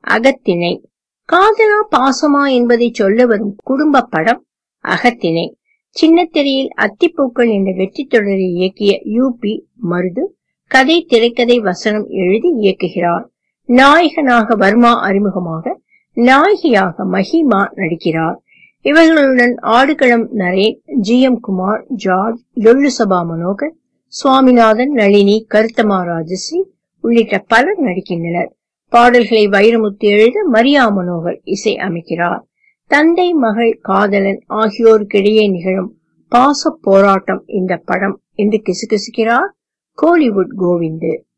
அகத்திணை காதலா பாசமா என்பதை சொல்ல வரும் குடும்ப படம் அகத்திணை சின்னத்திரையில் அத்திப்பூக்கள் என்ற வெற்றி தொடரை இயக்கிய யூபி மருது கதை திரைக்கதை வசனம் எழுதி இயக்குகிறார் நாயகனாக வர்மா அறிமுகமாக நாயகியாக மஹிமா நடிக்கிறார் இவர்களுடன் Aadukalam Naren G M Kumar George Lollu Sabha Manohar Swaminathan Nalini Karuthamma Rajashree உள்ளிட்ட பலர் நடிக்கின்றனர் பாடல்களை வைரமுத்து எழுத மரியா மனோகர் இசை அமைக்கிறார் தந்தை மகள் காதலன் ஆகியோருக்கிடையே நிகழும் பாச போராட்டம் இந்த படம் என்று கிசுகிசுக்கிறார் கோலிவுட் கோவிந்து